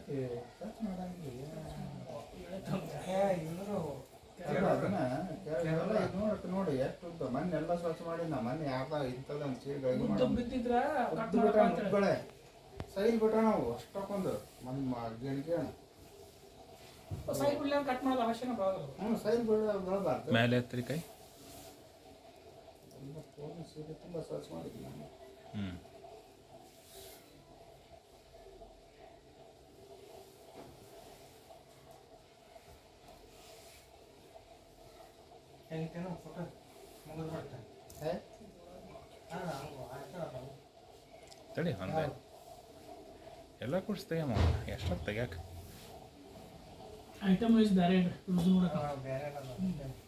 ಐತಿ ಸ್ವಚ್ಛ ಮಾಡಂಗಿಲ್ಲ ಏ, ಇವ್ರು ಅಲ್ಲ, ಅದನ್ನ ಕೆಳಗೆಲ್ಲ ಇದ್ ನೋಡಕ್ ನೋಡಿ ಎಷ್ಟು ಉದ್ದ ಮೊನ್ನೆ ಎಲ್ಲ ಸ್ವಚ್ಛ ಮಾಡಿದ್ನ ಮೊನ್ನೆ ಯಾರ್ದ ಇಂಥದ್ದು ಒಂದು ಚೀಲ ಉದ್ದ ಬಿದ್ದಿದ್ರ ಕಟ್ ಉದ್ದು ಬಿಟ್ಟ ಮಾಡಪ್ಪ ಅಂತ ಹೇಳಿ. ಮುಗ್ಗಳೆ ಸೈಲ್ ಬಿಟ್ಟ ನಾವು ಅಷ್ಟಕ್ಕೊಂದು ಒಂದು ಗಿಣಿಗೆ ಸೈಡ್ ಬಿಡ್ಲಿ ಕಟ್ ಮಾಡೋದು ಅವಶ್ಯನ ಬರೋದು ಹ್ಞೂ ಸೈಲ್ ಬಿಡ ಬೆಳಬಾರ್ದು ಮೇಲೆ ಎತ್ತರಿ ಕೈ ಎಲ್ಲ ಪೊಲೀಸ್ ಇದು ತುಂಬ ಸ್ವಚ್ಛ ಮಾಡಿದ್ವಿ ನಾನು ಹ್ಞೂ ಹೆಂಗೇನೋ ಫೋಟೋ ಮುಗಿದು ಬಿಡ್ತಾನೆ ಹೇ ಅಲ್ಲ ಹಂಗು ಆಯ್ತು ತಡಿ ಒಂದೇ ಎಲ್ಲ ಕೂಡ್ಸ್ ತೆಗಿಯಮ್ಮ ಎಷ್ಟೊತ್ತು ತೆಗ್ಯಾಕ ಐಟಮ್ ವೈಸ್ ಬೇರೆ ಯೂಸ್ ನೋಡಕ್ಕೆ ಬೇರೆ